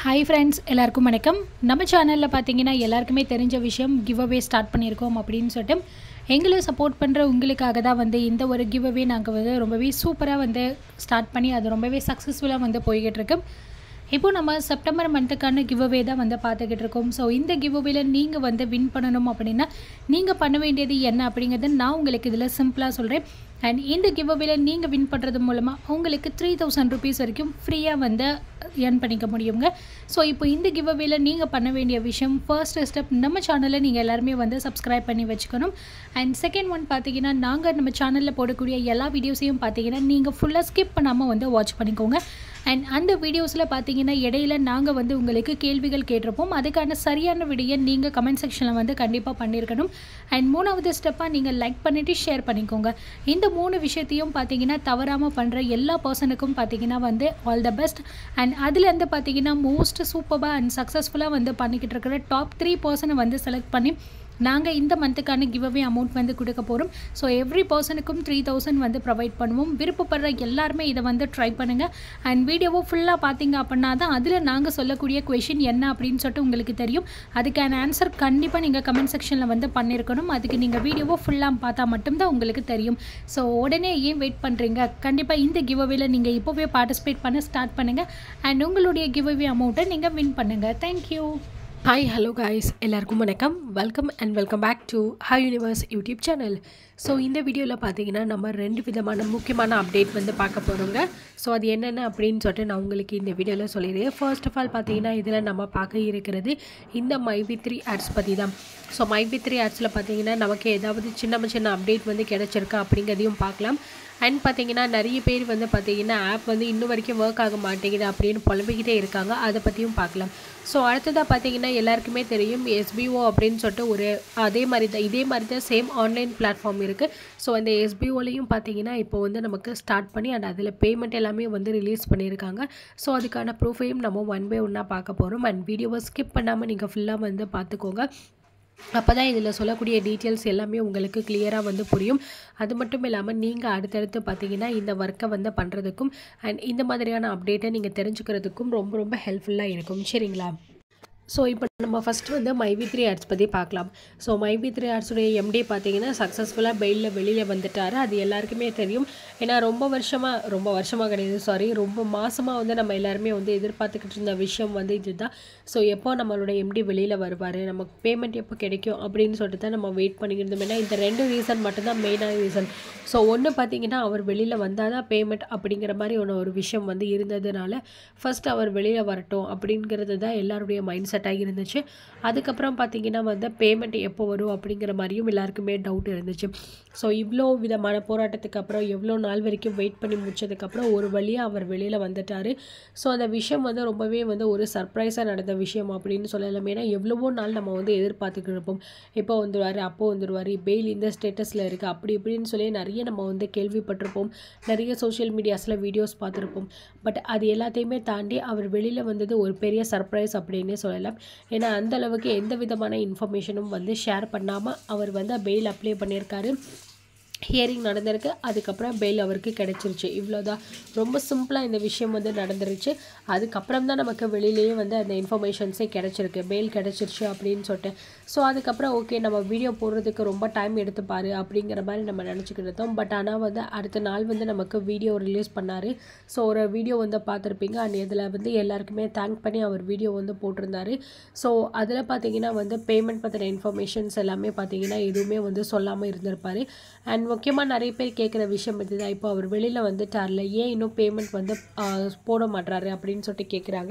hi friends எல்லாருக்கும் வணக்கம் நம்ம சேனலில் பார்த்தீங்கன்னா எல்லாருக்குமே தெரிஞ்ச விஷயம் கிவ் அவே ஸ்டார்ட் பண்ணியிருக்கோம் அப்படின்னு சொல்லிட்டு எங்களை சப்போர்ட் பண்ணுற உங்களுக்காக தான் வந்து இந்த ஒரு கிவ் அவே நாங்கள் வந்து ரொம்பவே சூப்பராக வந்து ஸ்டார்ட் பண்ணி அது ரொம்பவே சக்ஸஸ்ஃபுல்லாக வந்து போய்கிட்டு இருக்கு இப்போ நம்ம செப்டம்பர் மந்த்துக்கான கிவ் அவே தான் வந்து பார்த்துக்கிட்டு இருக்கோம் ஸோ இந்த கிவ் அவேல நீங்கள் வந்து வின் பண்ணணும் அப்படின்னா நீங்கள் பண்ண வேண்டியது என்ன அப்படிங்கிறத நான் உங்களுக்கு இதில் சிம்பிளாக சொல்கிறேன் அண்ட் இந்த கிவ் அவேல நீங்கள் வின் பண்ணுறது மூலமாக உங்களுக்கு த்ரீ தௌசண்ட் ருபீஸ் வரைக்கும் ஃப்ரீயாக வந்து ஏர்ன் பண்ணிக்க முடியுங்க ஸோ இப்போ இந்த கிவ் அவேல நீங்கள் பண்ண வேண்டிய விஷயம் ஃபர்ஸ்ட் ஸ்டெப் நம்ம சேனலை நீங்கள் எல்லாருமே வந்து சப்ஸ்கிரைப் பண்ணி வச்சுக்கணும் அண்ட் செகண்ட் ஒன் பார்த்தீங்கன்னா நாங்கள் நம்ம சேனலில் போடக்கூடிய எல்லா வீடியோஸையும் பார்த்தீங்கன்னா நீங்கள் ஃபுல்லாக ஸ்கிப் பண்ணாமல் வந்து வாட்ச் பண்ணிக்கோங்க அண்ட் அந்த வீடியோஸில் பார்த்தீங்கன்னா இடையில நாங்கள் வந்து உங்களுக்கு கேள்விகள் கேட்டிருப்போம் அதுக்கான சரியான விடையை நீங்கள் கமெண்ட் செக்ஷனில் வந்து கண்டிப்பாக பண்ணியிருக்கணும் அண்ட் மூணாவது ஸ்டெப்பாக நீங்கள் லைக் பண்ணிவிட்டு ஷேர் பண்ணிக்கோங்க இந்த மூணு விஷயத்தையும் பார்த்தீங்கன்னா தவறாமல் பண்ணுற எல்லா பர்சனுக்கும் பார்த்தீங்கன்னா வந்து ஆல் த பெஸ்ட் அண்ட் அதுலேருந்து பார்த்தீங்கன்னா மோஸ்ட் சூப்பராக அண்ட் சக்ஸஸ்ஃபுல்லாக வந்து பண்ணிக்கிட்டு இருக்கிற டாப் த்ரீ பர்சனை வந்து செலக்ட் பண்ணி நாங்கள் இந்த மந்த்துக்கான கிவ் அவே அமௌண்ட் வந்து கொடுக்க போகிறோம் ஸோ எவ்ரி பர்சனுக்கும் த்ரீ தௌசண்ட் வந்து ப்ரொவைட் பண்ணுவோம் விருப்பப்படுற எல்லாருமே இதை வந்து ட்ரை பண்ணுங்கள் அண்ட் வீடியோவை ஃபுல்லாக பார்த்தீங்க அப்படின்னா தான் அதில் நாங்கள் சொல்லக்கூடிய கொஷின் என்ன அப்படின்னு சொல்லிட்டு உங்களுக்கு தெரியும் அதுக்கான ஆன்சர் கண்டிப்பாக நீங்கள் கமெண்ட் செக்ஷனில் வந்து பண்ணியிருக்கணும் அதுக்கு நீங்கள் வீடியோவை ஃபுல்லாக பார்த்தா மட்டும்தான் உங்களுக்கு தெரியும் ஸோ உடனே ஏன் வெயிட் பண்ணுறீங்க கண்டிப்பாக இந்த கிவ் அவேல நீங்கள் இப்போவே பார்ட்டிசிபேட் பண்ண ஸ்டார்ட் பண்ணுங்கள் அண்ட் உங்களுடைய கிவ் அவே அமௌண்ட்டை நீங்கள் வின் பண்ணுங்கள் தேங்க்யூ ஹாய் ஹலோ காய்ஸ் எல்லாருக்கும் வணக்கம் welcome and welcome back to hi universe YouTube channel so இந்த வீடியோவில் பார்த்தீங்கன்னா நம்ம ரெண்டு விதமான முக்கியமான அப்டேட் வந்து பார்க்க போகிறோங்க ஸோ அது என்னென்ன அப்படின்னு சொல்லிட்டு நான் உங்களுக்கு இந்த வீடியோவில் சொல்லிடுறேன் ஃபர்ஸ்ட் ஆஃப் ஆல் பார்த்தீங்கன்னா இதில் நம்ம பார்க்க இருக்கிறது இந்த மைவி த்ரீ ஆட்ஸ் பற்றி தான் ஸோ மைவி த்ரீ ஆட்ஸில் பார்த்தீங்கன்னா நமக்கு ஏதாவது சின்ன சின்ன அப்டேட் வந்து கிடச்சிருக்கா அப்படிங்கிறதையும் பார்க்கலாம் அண்ட் பார்த்தீங்கன்னா நிறைய பேர் வந்து பார்த்தீங்கன்னா ஆப் வந்து இன்னும் வரைக்கும் ஒர்க் ஆக மாட்டேங்குது அப்படின்னு புலம்பிக்கிட்டே இருக்காங்க அதை பற்றியும் பார்க்கலாம் ஸோ அடுத்ததாக பார்த்தீங்கன்னா எல்லாருக்குமே தெரியும் எஸ்பிஓ அப்படின்னு சொல்லிட்டு ஒரு அதே மாதிரி தான் இதே மாதிரி தான் சேம் ஆன்லைன் பிளாட்ஃபார்ம் இருக்குது ஸோ அந்த எஸ்பிஓலையும் பார்த்தீங்கன்னா இப்போ வந்து நமக்கு ஸ்டார்ட் பண்ணி அண்ட் அதில் பேமெண்ட் எல்லாமே வந்து ரிலீஸ் பண்ணியிருக்காங்க ஸோ அதுக்கான ப்ரூஃபையும் நம்ம ஒன் பை ஒன்னாக பார்க்க போகிறோம் அண்ட் வீடியோவை ஸ்கிப் பண்ணாமல் நீங்கள் ஃபுல்லாக வந்து பார்த்துக்கோங்க அப்போ தான் இதில் சொல்லக்கூடிய டீட்டெயில்ஸ் எல்லாமே உங்களுக்கு கிளியராக வந்து புரியும் அது மட்டும் இல்லாமல் நீங்கள் அடுத்தடுத்து பார்த்தீங்கன்னா இந்த ஒர்க்கை வந்து பண்ணுறதுக்கும் அண்ட் இந்த மாதிரியான அப்டேட்டை நீங்கள் தெரிஞ்சுக்கிறதுக்கும் ரொம்ப ரொம்ப ஹெல்ப்ஃபுல்லாக இருக்கும் சரிங்களா ஸோ இப்போ நம்ம ஃபஸ்ட்டு வந்து மைவி த்ரீ ஆர்ட்ஸ் பற்றி பார்க்கலாம் ஸோ மைவி த்ரீ ஆர்ட்ஸுடைய எம்டி பார்த்தீங்கன்னா சக்ஸஸ்ஃபுல்லாக பெயிலில் வெளியில் வந்துட்டார் அது எல்லாருக்குமே தெரியும் ஏன்னா ரொம்ப வருஷமாக ரொம்ப வருஷமாக கிடையாது சாரி ரொம்ப மாதமாக வந்து நம்ம எல்லாருமே வந்து எதிர்பார்த்துக்கிட்டு இருந்த விஷயம் வந்து இதுதான் ஸோ எப்போ நம்மளோட எம்டி வெளியில் வருவார் நமக்கு பேமெண்ட் எப்போ கிடைக்கும் அப்படின்னு சொல்லிட்டு தான் நம்ம வெயிட் பண்ணிக்கிட்டு ஏன்னா இந்த ரெண்டு ரீசன் மட்டும்தான் மெயினான ரீசன் ஸோ ஒன்று பார்த்தீங்கன்னா அவர் வெளியில் வந்தால் தான் பேமெண்ட் அப்படிங்கிற மாதிரி ஒன்று ஒரு விஷயம் வந்து இருந்ததுனால ஃபஸ்ட் அவர் வெளியில் வரட்டும் அப்படிங்கிறது தான் எல்லாருடைய மைண்ட் செட்டாக இருந்துச்சு அதுக்கப்புறம் பார்த்தீங்கன்னா வந்து பேமெண்ட் எப்போ வரும் அப்படிங்கிற மாதிரியும் எல்லாருக்குமே டவுட் இருந்துச்சு ஸோ இவ்வளோ விதமான போராட்டத்துக்கு அப்புறம் எவ்வளோ நாள் வரைக்கும் வெயிட் பண்ணி முடிச்சதுக்கப்புறம் ஒரு வழியாக அவர் வெளியில் வந்துட்டார் ஸோ அந்த விஷயம் வந்து ரொம்பவே வந்து ஒரு சர்ப்ரைஸாக நடந்த விஷயம் அப்படின்னு சொல்லலாம் ஏன்னா எவ்வளவோ நாள் நம்ம வந்து எதிர்பார்த்துக்கிட்டு இருப்போம் இப்போ வந்துடுவார் அப்போ வந்துடுவார் பெயில் இந்த ஸ்டேட்டஸில் இருக்குது அப்படி இப்படின்னு சொல்லி நிறைய நம்ம வந்து கேள்விப்பட்டிருப்போம் நிறைய சோஷியல் மீடியாஸில் வீடியோஸ் பார்த்துருப்போம் பட் அது எல்லாத்தையுமே தாண்டி அவர் வெளியில் வந்தது ஒரு பெரிய சர்ப்ரைஸ் அப்படின்னே சொல்லலாம் ஏன்னா அந்த அளவுக்கு எந்த விதமான இன்ஃபர்மேஷனும் வந்து ஷேர் பண்ணாமல் அவர் வந்து பெயில் அப்ளை பண்ணியிருக்காரு ஹியரிங் நடந்திருக்கு அதுக்கப்புறம் பெயில் அவருக்கு கிடச்சிருச்சு இவ்வளோதான் ரொம்ப சிம்பிளாக இந்த விஷயம் வந்து நடந்துருச்சு அதுக்கப்புறம் தான் நமக்கு வெளியிலேயே வந்து அந்த இன்ஃபர்மேஷன்ஸே கிடச்சிருக்கு பெயில் கிடச்சிருச்சு அப்படின்னு சொல்லிட்டு ஸோ அதுக்கப்புறம் ஓகே நம்ம வீடியோ போடுறதுக்கு ரொம்ப டைம் எடுத்துப்பார் அப்படிங்கிற மாதிரி நம்ம நினச்சிக்கிட்டு இருந்தோம் பட் ஆனால் வந்து அடுத்த நாள் வந்து நமக்கு வீடியோ ரிலீஸ் பண்ணார் ஸோ ஒரு வீடியோ வந்து பார்த்துருப்பீங்க அண்ட் இதில் வந்து எல்லாருக்குமே தேங்க் பண்ணி அவர் வீடியோ வந்து போட்டிருந்தாரு ஸோ அதில் பார்த்தீங்கன்னா வந்து பேமெண்ட் பற்றின இன்ஃபர்மேஷன்ஸ் எல்லாமே பார்த்தீங்கன்னா எதுவுமே வந்து சொல்லாமல் இருந்திருப்பார் அண்ட் முக்கியமாக நிறைய பேர் கேட்குற விஷயம் இதுதான் இப்போ அவர் வெளியில் வந்துட்டார்ல ஏன் இன்னும் பேமெண்ட் வந்து போட மாட்டாரு அப்படின்னு சொல்லிட்டு கேட்குறாங்க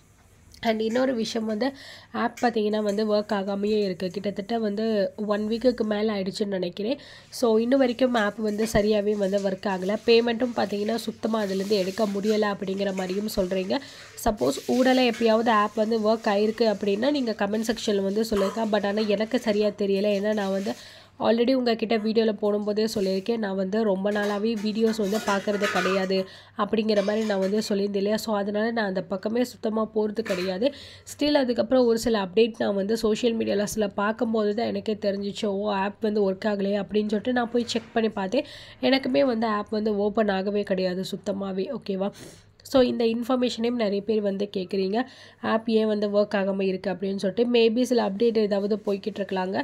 அண்ட் இன்னொரு விஷயம் வந்து ஆப் பார்த்தீங்கன்னா வந்து ஒர்க் ஆகாமையே இருக்குது கிட்டத்தட்ட வந்து ஒன் வீக்குக்கு மேலே ஆயிடுச்சுன்னு நினைக்கிறேன் ஸோ இன்னும் வரைக்கும் ஆப் வந்து சரியாகவே வந்து ஒர்க் ஆகலை பேமெண்ட்டும் பார்த்தீங்கன்னா சுத்தமாக அதுலேருந்து எடுக்க முடியலை அப்படிங்கிற மாதிரியும் சொல்கிறீங்க சப்போஸ் ஊடலை எப்பயாவது ஆப் வந்து ஒர்க் ஆகிருக்கு அப்படின்னா நீங்கள் கமெண்ட் செக்ஷனில் வந்து சொல்லியிருக்கேன் பட் ஆனால் எனக்கு சரியாக தெரியலை ஏன்னா நான் வந்து ஆல்ரெடி உங்ககிட்ட வீடியோவில் போடும்போதே சொல்லியிருக்கேன் நான் வந்து ரொம்ப நாளாகவே வீடியோஸ் வந்து பார்க்குறது கிடையாது அப்படிங்கிற மாதிரி நான் வந்து சொல்லியிருந்தேன் இல்லையா ஸோ அதனால் நான் அந்த பக்கமே சுத்தமாக போகிறது கிடையாது ஸ்டில் அதுக்கப்புறம் ஒரு சில அப்டேட் நான் வந்து சோஷியல் மீடியாவில் சில பார்க்கும்போது தான் எனக்கே தெரிஞ்சிச்சு ஓ ஆப் வந்து ஒர்க் ஆகலையே அப்படின்னு சொல்லிட்டு நான் போய் செக் பண்ணி பார்த்தேன் எனக்குமே வந்து ஆப் வந்து ஓப்பன் ஆகவே கிடையாது சுத்தமாகவே ஓகேவா ஸோ இந்த இன்ஃபர்மேஷனையும் நிறைய பேர் வந்து கேட்குறீங்க ஆப் ஏன் வந்து ஒர்க் ஆகாமல் இருக்குது அப்படின்னு சொல்லிட்டு மேபி சில அப்டேட் ஏதாவது போய்கிட்டு இருக்கலாங்க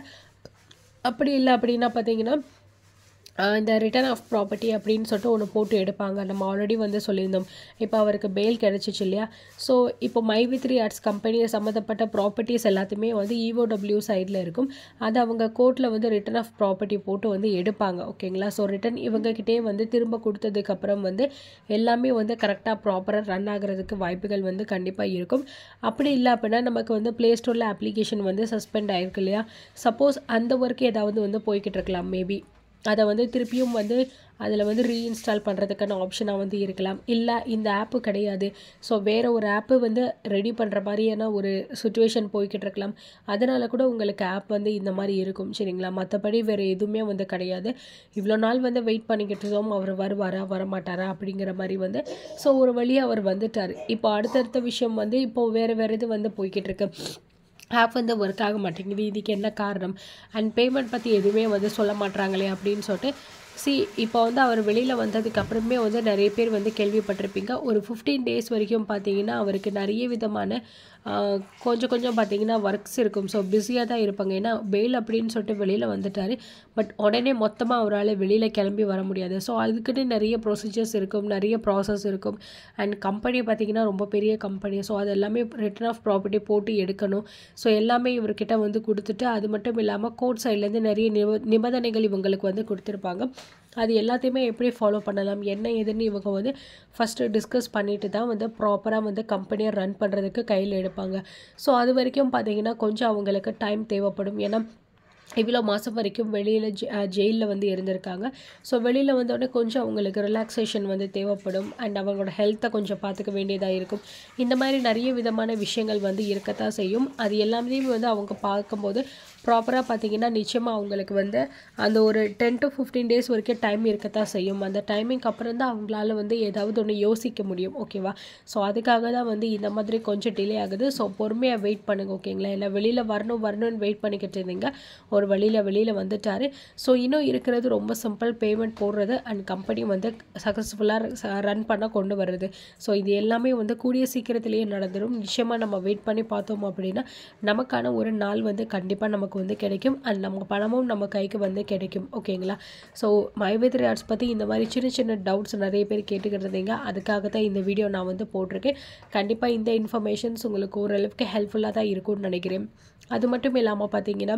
அப்படி இல்லை அப்படின்னா பார்த்தீங்கன்னா ஆஹ் இந்த ரிட்டர்ன் ஆஃப் ப்ராப்பர்ட்டி அப்படின்னு சொல்லிட்டு ஒன்று போட்டு எடுப்பாங்க நம்ம ஆல்ரெடி வந்து சொல்லியிருந்தோம் இப்போ அவருக்கு பெயில் கிடச்சிச்சு இல்லையா ஸோ இப்போ மை வி த்ரீ ஆர்ட்ஸ் கம்பெனியை சம்மந்தப்பட்ட ப்ராப்பர்ட்டிஸ் எல்லாத்தையுமே வந்து இஓடபிள்யூ சைடில் இருக்கும் அது அவங்க கோர்ட்டில் வந்து ரிட்டர்ன் ஆஃப் ப்ராப்பர்ட்டி போட்டு வந்து எடுப்பாங்க ஓகேங்களா ஸோ ரிட்டர்ன் இவங்ககிட்டே வந்து திரும்ப கொடுத்ததுக்கப்புறம் வந்து எல்லாமே வந்து கரெக்டாக ப்ராப்பராக ரன் ஆகிறதுக்கு வாய்ப்புகள் வந்து கண்டிப்பாக இருக்கும் அப்படி இல்லை அப்படின்னா நமக்கு வந்து ப்ளே ஸ்டோரில் அப்ளிகேஷன் வந்து சஸ்பெண்ட் ஆயிருக்கு இல்லையா சப்போஸ் அந்த ஒர்க் ஏதாவது வந்து போய்கிட்டு இருக்கலாம் மேபி அதை வந்து திருப்பியும் வந்து அதில் வந்து ரீஇன்ஸ்டால் பண்ணுறதுக்கான ஆப்ஷனாக வந்து இருக்கலாம் இல்லை இந்த ஆப்பு கிடையாது ஸோ வேறு ஒரு ஆப்பு வந்து ரெடி பண்ணுற மாதிரியான ஒரு சுச்சுவேஷன் போய்கிட்டு இருக்கலாம் அதனால கூட உங்களுக்கு ஆப் வந்து இந்த மாதிரி இருக்கும் சரிங்களா மற்றபடி வேறு எதுவுமே வந்து கிடையாது இவ்வளோ நாள் வந்து வெயிட் பண்ணிக்கிட்டு இருந்தோம் அவர் வருவாரா வரமாட்டாரா அப்படிங்கிற மாதிரி வந்து ஸோ ஒரு வழியாக அவர் வந்துட்டார் இப்போ அடுத்தடுத்த விஷயம் வந்து இப்போ வேறு வேறு இது வந்து போய்கிட்டு இருக்கு ஆப் வந்து ஒர்க் ஆக மாட்டேங்குது இதுக்கு என்ன காரணம் அண்ட் பேமெண்ட் பற்றி எதுவுமே வந்து சொல்ல மாட்றாங்களே அப்படின்னு சொல்லிட்டு சி இப்போ வந்து அவர் வெளியில் வந்ததுக்கு அப்புறமே வந்து நிறைய பேர் வந்து கேள்விப்பட்டிருப்பீங்க ஒரு ஃபிஃப்டீன் டேஸ் வரைக்கும் பார்த்தீங்கன்னா அவருக்கு நிறைய விதமான ஆஹ், கொஞ்சம் கொஞ்சம் பார்த்தீங்கன்னா ஒர்க்ஸ் இருக்கும் ஸோ பிஸியாக தான் இருப்பாங்க ஏன்னா பெயில் அப்படின்னு சொல்லிட்டு வெளியில் வந்துட்டார் பட் உடனே மொத்தமாக அவரால் வெளியில் கிளம்பி வர முடியாது ஸோ அதுக்குன்னு நிறைய ப்ரொசீஜர்ஸ் இருக்கும் நிறைய ப்ராசஸ் இருக்கும் அண்ட் கம்பெனி பார்த்தீங்கன்னா ரொம்ப பெரிய கம்பெனி ஸோ அது எல்லாமே ரிட்டர்ன் ஆஃப் ப்ராப்பர்ட்டி போட்டு எடுக்கணும் ஸோ எல்லாமே இவர்கிட்ட வந்து கொடுத்துட்டு அது மட்டும் இல்லாமல் கோர்ட் சைட்லேருந்து நிறைய நிப நிபந்தனைகள் இவங்களுக்கு வந்து கொடுத்துருப்பாங்க அது எல்லாத்தையுமே எப்படி ஃபாலோ பண்ணலாம் என்ன ஏதுன்னு இவங்க வந்து ஃபஸ்ட்டு டிஸ்கஸ் பண்ணிட்டு தான் வந்து ப்ராப்பராக வந்து கம்பெனியை ரன் பண்ணுறதுக்கு கையில் எடுப்பாங்க ஸோ அது வரைக்கும் பார்த்தீங்கன்னா கொஞ்சம் அவங்களுக்கு டைம் தேவைப்படும் ஏன்னா இவ்வளோ மாதம் வரைக்கும் வெளியில் ஜெயிலில் வந்து இருந்திருக்காங்க ஸோ வெளியில் வந்தோடனே கொஞ்சம் அவங்களுக்கு ரிலாக்ஸேஷன் வந்து தேவைப்படும் அண்ட் அவங்களோட ஹெல்த்தை கொஞ்சம் பார்த்துக்க வேண்டியதாக இருக்கும் இந்த மாதிரி நிறைய விதமான விஷயங்கள் வந்து இருக்கத்தான் செய்யும் அது எல்லாமே வந்து அவங்க பார்க்கும்போது ப்ராப்பராக பார்த்தீங்கன்னா நிச்சயமாக அவங்களுக்கு வந்து அந்த ஒரு டென் டு ஃபிஃப்டீன் டேஸ் வரைக்கும் டைம் இருக்கத்தான் செய்யும் அந்த டைமிங்க்கு அப்புறம் தான் அவங்களால வந்து ஏதாவது ஒன்று யோசிக்க முடியும் ஓகேவா ஸோ அதுக்காக தான் வந்து இந்த மாதிரி கொஞ்சம் டிலே ஆகுது ஸோ பொறுமையாக வெயிட் பண்ணுங்க ஓகேங்களா இல்லை வெளியில் வரணும் வரணும்னு வெயிட் பண்ணிக்கிட்டு இருந்தீங்க ஒரு வழியில் வெளியில் வந்துட்டார் ஸோ இன்னும் இருக்கிறது ரொம்ப சிம்பிள் பேமெண்ட் போடுறது அண்ட் கம்பெனி வந்து சக்ஸஸ்ஃபுல்லாக ரன் பண்ண கொண்டு வருது ஸோ இது எல்லாமே வந்து கூடிய சீக்கிரத்திலேயே நடந்துடும் நிச்சயமாக நம்ம வெயிட் பண்ணி பார்த்தோம் அப்படின்னா நமக்கான ஒரு நாள் வந்து கண்டிப்பாக நமக்கு வந்து கிடைக்கும் அண்ட் நம்ம பணமும் நம்ம கைக்கு வந்து கிடைக்கும் ஓகேங்களா ஸோ மைவேத்ரி ஆர்ட்ஸ் பற்றி இந்த மாதிரி சின்ன சின்ன டவுட்ஸ் நிறைய பேர் கேட்டுக்கிட்டு இருந்தீங்க அதுக்காக தான் இந்த வீடியோ நான் வந்து போட்டிருக்கேன் கண்டிப்பாக இந்த இன்ஃபர்மேஷன்ஸ் உங்களுக்கு ஓரளவுக்கு ஹெல்ப்ஃபுல்லாக தான் இருக்கும்னு நினைக்கிறேன் அது மட்டும் இல்லாமல் பார்த்தீங்கன்னா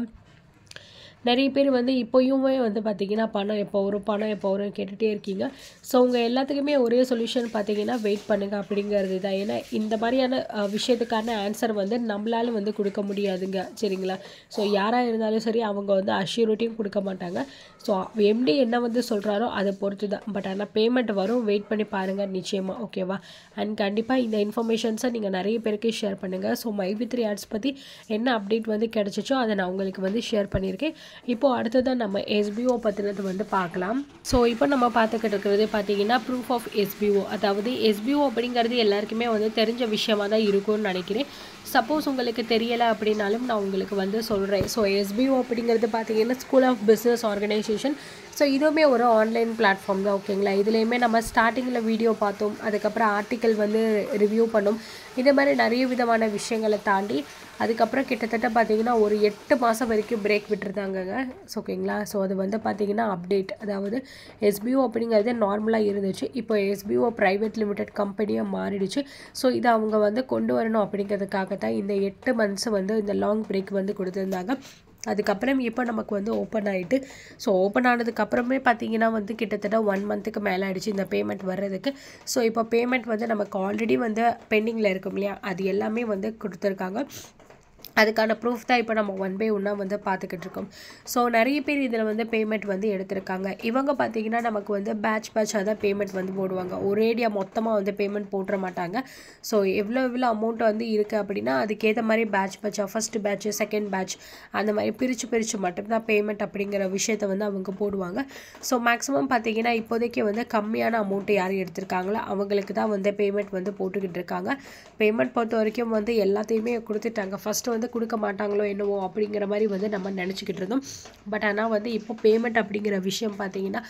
நிறைய பேர் வந்து இப்போயுமே வந்து பார்த்தீங்கன்னா பணம் எப்போ வரும் பணம் எப்போ வரும் கேட்டுகிட்டே இருக்கீங்க ஸோ உங்கள் எல்லாத்துக்குமே ஒரே சொல்யூஷன் பார்த்தீங்கன்னா வெயிட் பண்ணுங்கள் அப்படிங்கிறது தான் ஏன்னா இந்த மாதிரியான அஹ், விஷயத்துக்கான ஆன்சர் வந்து நம்மளால வந்து கொடுக்க முடியாதுங்க சரிங்களா ஸோ யாராக இருந்தாலும் சரி அவங்க வந்து அஷ்யூரிட்டியும் கொடுக்க மாட்டாங்க ஸோ எம்டி என்ன வந்து சொல்கிறாரோ அதை பொறுத்து தான் பட் ஆனால் பேமெண்ட் வரும் வெயிட் பண்ணி பாருங்கள் நிச்சயமாக ஓகேவா அண்ட் கண்டிப்பாக இந்த இன்ஃபர்மேஷன்ஸை நீங்கள் நிறைய பேருக்கு ஷேர் பண்ணுங்கள் so my with three ads பற்றி என்ன அப்டேட் வந்து கிடச்சிச்சோ அதை நான் உங்களுக்கு வந்து ஷேர் பண்ணியிருக்கேன் இப்போ அடுத்ததான் நம்ம எஸ்பிஓ பற்றினது வந்து பார்க்கலாம் ஸோ இப்போ நம்ம பார்த்துக்கிட்டு இருக்கிறது பார்த்தீங்கன்னா ப்ரூஃப் ஆஃப் எஸ்பிஓ அதாவது எஸ்பிஓ அப்படிங்கிறது எல்லாருக்குமே வந்து தெரிஞ்ச விஷயமா தான் இருக்கும்னு நினைக்கிறேன் சப்போஸ் உங்களுக்கு தெரியலை அப்படின்னாலும் நான் உங்களுக்கு வந்து சொல்கிறேன் ஸோ எஸ்பிஓ அப்படிங்கிறது பார்த்தீங்கன்னா school of business organisation so இதுவுமே ஒரு ஆன்லைன் பிளாட்ஃபார்ம் தான் ஓகேங்களா இதுலேயுமே நம்ம ஸ்டார்டிங்கில் வீடியோ பார்த்தோம் அதுக்கப்புறம் ஆர்டிக்கல் வந்து ரிவ்யூ பண்ணோம் இந்த மாதிரி நிறைய விதமான விஷயங்களை தாண்டி அதுக்கப்புறம் கிட்டத்தட்ட பார்த்தீங்கன்னா ஒரு எட்டு மாதம் வரைக்கும் பிரேக் விட்டுருந்தாங்கங்க ஸோ ஓகேங்களா ஸோ அது வந்து பார்த்தீங்கன்னா அப்டேட் அதாவது எஸ்பிஓ அப்படிங்கிறது நார்மலாக இருந்துச்சு இப்போ எஸ்பிஓ ப்ரைவேட் லிமிடெட் கம்பெனியாக மாறிடுச்சு ஸோ இதை அவங்க வந்து கொண்டு வரணும் அப்படிங்கிறதுக்காக தான் இந்த எட்டு மந்த்ஸ் வந்து இந்த லாங் பிரேக் வந்து கொடுத்துருந்தாங்க அதுக்கப்புறம் இப்போ நமக்கு வந்து ஓப்பன் ஆகிட்டு ஸோ ஓப்பன் ஆனதுக்கப்புறமே பார்த்தீங்கன்னா வந்து கிட்டத்தட்ட ஒன் மந்த்துக்கு மேலே ஆயிடுச்சு இந்த பேமெண்ட் வர்றதுக்கு ஸோ இப்போ பேமெண்ட் வந்து நமக்கு ஆல்ரெடி வந்து பெண்டிங்கில் இருக்கும் இல்லையா அது எல்லாமே வந்து கொடுத்துருக்காங்க அதுக்கான ப்ரூஃப் தான் இப்போ நம்ம ஒன் பை ஒன்னாக வந்து பார்த்துக்கிட்டு இருக்கோம் ஸோ நிறைய பேர் இதில் வந்து பேமெண்ட் வந்து எடுத்திருக்காங்க இவங்க பார்த்தீங்கன்னா நமக்கு வந்து பேட்ச் பேட்சாக தான் பேமெண்ட் வந்து போடுவாங்க ஒரேடியாக மொத்தமாக வந்து பேமெண்ட் போட்டுற மாட்டாங்க ஸோ எவ்வளோ எவ்வளோ அமௌண்ட் வந்து இருக்குது அப்படின்னா அதுக்கேற்ற மாதிரி பேட்ச் பேட்சாக ஃபஸ்ட்டு பேட்ச் செகண்ட் பேட்ச் அந்த மாதிரி பிரித்து பிரித்து மட்டும்தான் பேமெண்ட் அப்படிங்கிற விஷயத்தை வந்து அவங்க போடுவாங்க ஸோ மேக்ஸிமம் பார்த்தீங்கன்னா இப்போதைக்கு வந்து கம்மியான அமௌண்ட்டு யார் எடுத்திருக்காங்களோ அவங்களுக்கு தான் வந்து பேமெண்ட் வந்து போட்டுக்கிட்டு இருக்காங்க பேமெண்ட் பொறுத்த வரைக்கும் வந்து எல்லாத்தையுமே கொடுத்துட்டாங்க ஃபஸ்ட்டு வந்து கொடுக்க மாட்டாங்களோ என்னவோ அப்படிங்கிற மாதிரி வந்து நம்ம நினச்சிக்கிட்டு இருந்தோம் பட் ஆனால் வந்து இப்போ பேமெண்ட் அப்படிங்கிற விஷயம் பார்த்தீங்கன்னா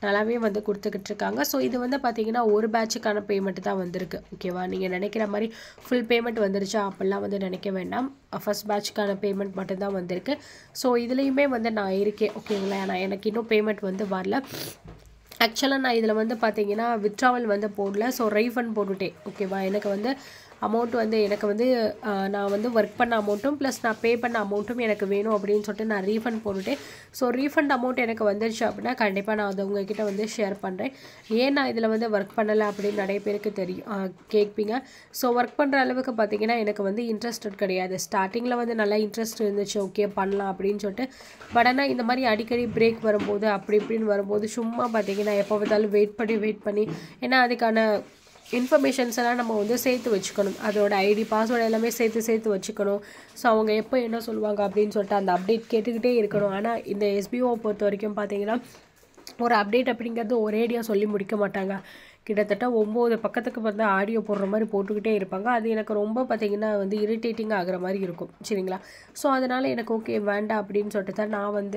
நல்லாவே வந்து கொடுத்துக்கிட்டு இருக்காங்க ஸோ இது வந்து பார்த்தீங்கன்னா ஒரு பேட்சுக்கான பேமெண்ட் தான் வந்திருக்கு ஓகேவா நீங்கள் நினைக்கிற மாதிரி ஃபுல் பேமெண்ட் வந்துருச்சா அப்படிலாம் வந்து நினைக்க வேண்டாம் ஃபஸ்ட் பேட்ச்க்கான பேமெண்ட் மட்டும்தான் வந்திருக்கு ஸோ இதுலேயுமே வந்து நான் இருக்கேன் ஓகேங்களா நான் எனக்கு இன்னும் பேமெண்ட் வந்து வரல ஆக்சுவலாக நான் இதில் வந்து பார்த்தீங்கன்னா வித்ட்ராவல் வந்து போடல ஸோ ரீஃபண்ட் போட்டுட்டேன் ஓகேவா எனக்கு வந்து அமௌண்ட் வந்து எனக்கு வந்து ஆஹ், நான் வந்து ஒர்க் பண்ண அமௌண்ட்டும் ப்ளஸ் நான் பே பண்ண அமௌண்ட்டும் எனக்கு வேணும் அப்படின்னு சொல்லிட்டு நான் ரீஃபண்ட் போட்டுட்டேன் ஸோ ரீஃபண்ட் அமௌண்ட் எனக்கு வந்துருச்சு அப்படின்னா கண்டிப்பாக நான் அதை உங்ககிட்ட வந்து ஷேர் பண்ணுறேன் ஏன் நான் இதில் வந்து ஒர்க் பண்ணலை அப்படின்னு நிறைய பேருக்கு தெரியும் ஆஹ், கேட்பீங்க ஸோ ஒர்க் பண்ணுற அளவுக்கு பார்த்தீங்கன்னா எனக்கு வந்து இன்ட்ரெஸ்டட் கிடையாது ஸ்டார்டிங்கில் வந்து நல்லா இன்ட்ரெஸ்ட் இருந்துச்சு ஓகே பண்ணலாம் அப்படின்னு சொல்லிட்டு பட் ஆனால் இந்த மாதிரி அடிக்கடி பிரேக் வரும்போது அப்படி இப்படின்னு வரும்போது சும்மா பார்த்தீங்கன்னா எப்போ பார்த்தாலும் வெயிட் பண்ணி வெயிட் பண்ணி ஏன்னா அதுக்கான இன்ஃபர்மேஷன்ஸ் எல்லாம் நம்ம வந்து சேர்த்து வச்சுக்கணும் அதோட ஐடி பாஸ்வேர்டு எல்லாமே சேர்த்து சேர்த்து வச்சுக்கணும் ஸோ அவங்க எப்போ என்ன சொல்லுவாங்க அப்படின்னு சொல்லிட்டு அந்த அப்டேட் கேட்டுக்கிட்டே இருக்கணும் ஆனால் இந்த எஸ்பிஓ பொறுத்த வரைக்கும் பார்த்தீங்கன்னா ஒரு அப்டேட் அப்படிங்கிறது ஒரேடியாக சொல்லி முடிக்க மாட்டாங்க கிட்டத்தட்ட ஒம்பது பக்கத்துக்கு வந்து ஆடியோ போடுற மாதிரி போட்டுக்கிட்டே இருப்பாங்க அது எனக்கு ரொம்ப பார்த்தீங்கன்னா வந்து இரிட்டேட்டிங் ஆகுற மாதிரி இருக்கும் சரிங்களா ஸோ அதனால் எனக்கு ஓகே வேண்டாம் அப்படின்னு சொல்லிட்டு தான் நான் வந்து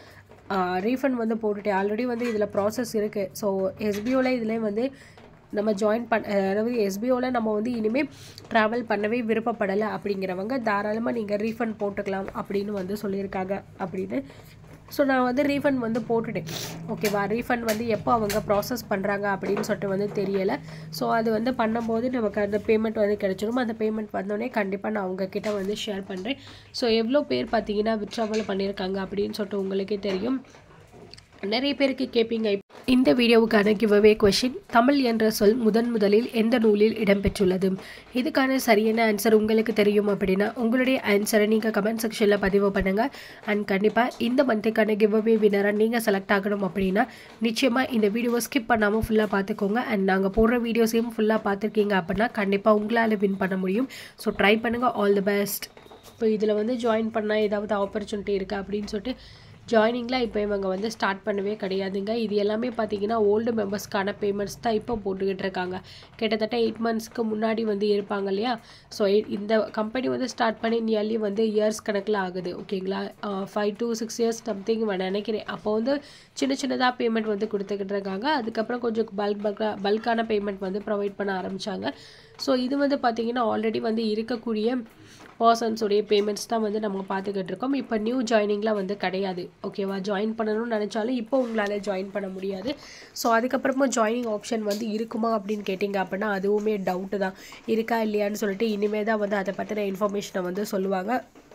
ரீஃபண்ட் வந்து போட்டுட்டேன் ஆல்ரெடி வந்து இதில் ப்ராசஸ் இருக்குது ஸோ எஸ்பிஓவில் இதுலேயும் வந்து நம்ம ஜாயின் பண்ண அதாவது எஸ்பிஓவில் நம்ம வந்து இனிமேல் ட்ராவல் பண்ணவே விருப்பப்படலை அப்படிங்கிறவங்க தாராளமாக நீங்கள் ரீஃபண்ட் போட்டுக்கலாம் அப்படின்னு வந்து சொல்லியிருக்காங்க அப்படின்னு ஸோ நான் வந்து ரீஃபண்ட் வந்து போட்டுட்டேன் ஓகேவா ரீஃபண்ட் வந்து எப்போ அவங்க ப்ராசஸ் பண்ணுறாங்க அப்படின்னு சொல்லிட்டு வந்து தெரியலை ஸோ அது வந்து பண்ணும்போது நமக்கு அந்த பேமெண்ட் வந்து கிடைச்சிடும் அந்த பேமெண்ட் வந்தோடனே கண்டிப்பாக நான் உங்ககிட்ட வந்து ஷேர் பண்ணுறேன் ஸோ எவ்வளோ பேர் பார்த்தீங்கன்னா விட்ராவல் பண்ணியிருக்காங்க அப்படின்னு சொல்லிட்டு உங்களுக்கே தெரியும் நிறைய பேருக்கு கேட்பீங்க இந்த வீடியோவுக்கான கிவ்அவே கொஷின் தமிழ் என்ற சொல் முதன் முதலில் எந்த நூலில் இடம்பெற்றுள்ளது இதுக்கான சரியான ஆன்சர் உங்களுக்கு தெரியும் அப்படின்னா உங்களுடைய ஆன்சரை நீங்கள் கமெண்ட் செக்ஷனில் பதிவு பண்ணுங்கள் அண்ட் கண்டிப்பாக இந்த மந்த்துக்கான கிவ்அவே வினராக நீங்கள் செலக்ட் ஆகணும் அப்படின்னா நிச்சயமாக இந்த வீடியோவை ஸ்கிப் பண்ணாமல் ஃபுல்லாக பார்த்துக்கோங்க அண்ட் நாங்கள் போடுற வீடியோஸையும் ஃபுல்லாக பார்த்துருக்கீங்க அப்படின்னா கண்டிப்பாக உங்களால் வின் பண்ண முடியும் ஸோ ட்ரை பண்ணுங்கள் ஆல் தி பெஸ்ட் இப்போ இதில் வந்து ஜாயின் பண்ணால் ஏதாவது ஆப்பர்ச்சுனிட்டி இருக்கா அப்படின்னு சொல்லிட்டு ஜாயினிங்கில் இப்போ இவங்க வந்து ஸ்டார்ட் பண்ணவே கிடையாதுங்க இது எல்லாமே பார்த்தீங்கன்னா ஓல்டு மெம்பர்ஸ்க்கான பேமெண்ட்ஸ் தான் இப்போ போட்டுக்கிட்டு இருக்காங்க கிட்டத்தட்ட எயிட் மந்த்ஸ்க்கு முன்னாடி வந்து இருப்பாங்க இல்லையா ஸோ இந்த கம்பெனி வந்து ஸ்டார்ட் பண்ணி நியர்லி வந்து இயர்ஸ் கணக்கில் ஆகுது ஓகேங்களா five to six years something நினைக்கிறேன் அப்போ வந்து சின்ன சின்னதாக பேமெண்ட் வந்து கொடுத்துக்கிட்டு இருக்காங்க அதுக்கப்புறம் கொஞ்சம் பல்க் பல்காக பல்கான பேமெண்ட் வந்து ப்ரொவைட் பண்ண ஆரம்பித்தாங்க ஸோ இது வந்து பார்த்தீங்கன்னா ஆல்ரெடி வந்து இருக்கக்கூடிய பர்சன்ஸுடைய பேமெண்ட்ஸ் தான் வந்து நம்ம பார்த்துக்கிட்டு இருக்கோம் இப்போ நியூ ஜாயினிங்லாம் வந்து கிடையாது ஓகேவா ஜாயின் பண்ணணும்னு நினச்சாலும் இப்போ உங்களால் ஜாயின் பண்ண முடியாது ஸோ அதுக்கப்புறமா ஜாயினிங் ஆப்ஷன் வந்து இருக்குமா அப்படின்னு கேட்டிங்க அப்படின்னா அதுவுமே டவுட்டு தான் இருக்கா இல்லையான்னு சொல்லிட்டு இனிமே தான் வந்து அதை பற்றின இன்ஃபர்மேஷனை வந்து சொல்லுவாங்க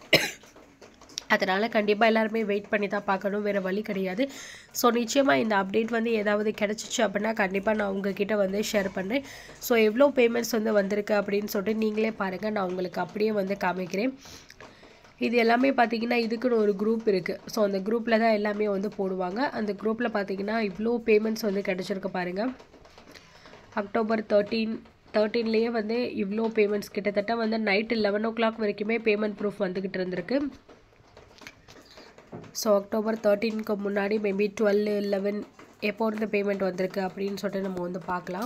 அதனால் கண்டிப்பாக எல்லாருமே வெயிட் பண்ணி தான் பார்க்கணும் வேறு வழி கிடையாது ஸோ நிச்சயமாக இந்த அப்டேட் வந்து ஏதாவது கிடச்சிச்சு அப்படின்னா கண்டிப்பாக நான் உங்ககிட்ட வந்து ஷேர் பண்ணுறேன் ஸோ எவ்வளோ பேமெண்ட்ஸ் வந்து வந்திருக்கு அப்படின்னு சொல்லிட்டு நீங்களே பாருங்கள் நான் உங்களுக்கு அப்படியே வந்து காமிக்கிறேன் இது எல்லாமே பார்த்தீங்கன்னா இதுக்குன்னு ஒரு குரூப் இருக்குது ஸோ அந்த குரூப்பில் தான் எல்லாமே வந்து போடுவாங்க அந்த குரூப்பில் பார்த்தீங்கன்னா இவ்வளோ பேமெண்ட்ஸ் வந்து கிடச்சிருக்கு பாருங்கள் அக்டோபர் தேர்ட்டீன் தேர்ட்டீன்லேயே வந்து இவ்வளோ பேமெண்ட்ஸ் கிட்டத்தட்ட வந்து நைட்டு லெவன் ஓ கிளாக் வரைக்குமே பேமெண்ட் ப்ரூஃப் வந்துக்கிட்டு இருந்திருக்கு ஸோ அக்டோபர் தேர்ட்டீனுக்கு முன்னாடி மேபி டுவெல் லெவன் எப்போ இருந்து பேமெண்ட் வந்திருக்கு அப்படின்னு சொல்லிட்டு நம்ம வந்து பார்க்கலாம்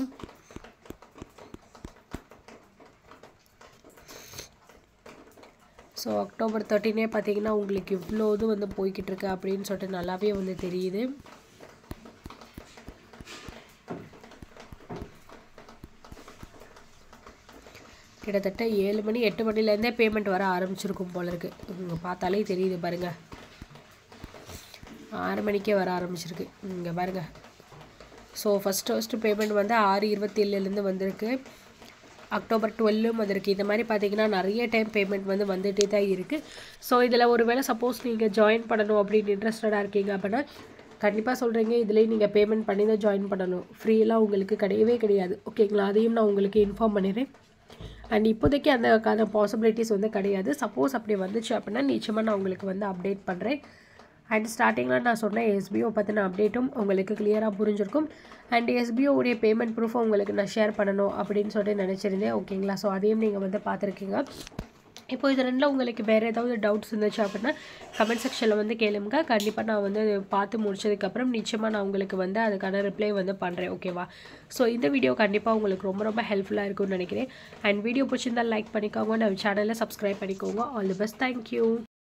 ஸோ அக்டோபர் தேர்ட்டீனே பார்த்தீங்கன்னா உங்களுக்கு இவ்வளோ இது வந்து போய்கிட்டு இருக்கு அப்படின்னு சொல்லிட்டு நல்லாவே வந்து தெரியுது கிட்டத்தட்ட ஏழு மணி எட்டு மணிலேருந்தே பேமெண்ட் வர ஆரம்பிச்சிருக்கும் போல இருக்கு இங்கே பார்த்தாலே தெரியுது பாருங்க ஆறு மணிக்கே வர ஆரம்பிச்சிருக்கு இங்கே பாருங்க ஸோ ஃபஸ்ட்டு ஃபஸ்ட்டு பேமெண்ட் வந்து ஆறு இருபத்தி ஏழுலேருந்து வந்திருக்கு அக்டோபர் டுவெல்லும் வந்திருக்கு இந்த மாதிரி பார்த்தீங்கன்னா நிறைய டைம் பேமெண்ட் வந்து வந்துகிட்டே தான் இருக்குது ஸோ இதில் ஒரு வேளை சப்போஸ் நீங்கள் ஜாயின் பண்ணணும் அப்படின்னு இன்ட்ரெஸ்டடாக இருக்கீங்க அப்படின்னா கண்டிப்பாக சொல்கிறீங்க இதுலேயும் நீங்கள் பேமெண்ட் பண்ணி தான் ஜாயின் பண்ணணும் ஃப்ரீயெல்லாம் உங்களுக்கு கிடையவே கிடையாது ஓகேங்களா அதையும் நான் உங்களுக்கு இன்ஃபார்ம் பண்ணிடுறேன் அண்ட் இப்போதைக்கு அந்தக்கான பாசிபிலிட்டிஸ் வந்து கிடையாது சப்போஸ் அப்படி வந்துச்சு அப்படின்னா நிச்சயமாக நான் உங்களுக்கு வந்து அப்டேட் பண்ணுறேன் அண்ட் ஸ்டார்டிங்கில் நான் சொன்னேன் எஸ்பிஓ பற்றின அப்டேட்டும் உங்களுக்கு கிளியராக புரிஞ்சிருக்கும் அண்ட் எஸ்பிஓவுடைய பேமெண்ட் ப்ரூஃபும் உங்களுக்கு நான் ஷேர் பண்ணணும் அப்படின்னு சொல்லிட்டு நினச்சிருந்தேன் ஓகேங்களா ஸோ அதையும் நீங்கள் வந்து பார்த்துருக்கீங்க இப்போ இது ரெண்டில் உங்களுக்கு வேறு ஏதாவது டவுட்ஸ் இருந்துச்சு அப்படின்னா கமெண்ட் செக்ஷனில் வந்து கேளுங்க கண்டிப்பாக நான் வந்து பார்த்து முடிச்சதுக்கப்புறம் நிச்சயமாக நான் உங்களுக்கு வந்து அதுக்கான ரிப்ளை வந்து பண்ணுறேன் ஓகேவா ஸோ இந்த வீடியோ கண்டிப்பாக உங்களுக்கு ரொம்ப ரொம்ப ஹெல்ப்ஃபுல்லாக இருக்கும்னு நினைக்கிறேன் அண்ட் வீடியோ பிடிச்சிருந்தால் லைக் பண்ணிக்கோங்க நம்ம சேனலை சப்ஸ்கிரைப் பண்ணிக்கோங்க ஆல் தி பெஸ்ட் தேங்க்யூ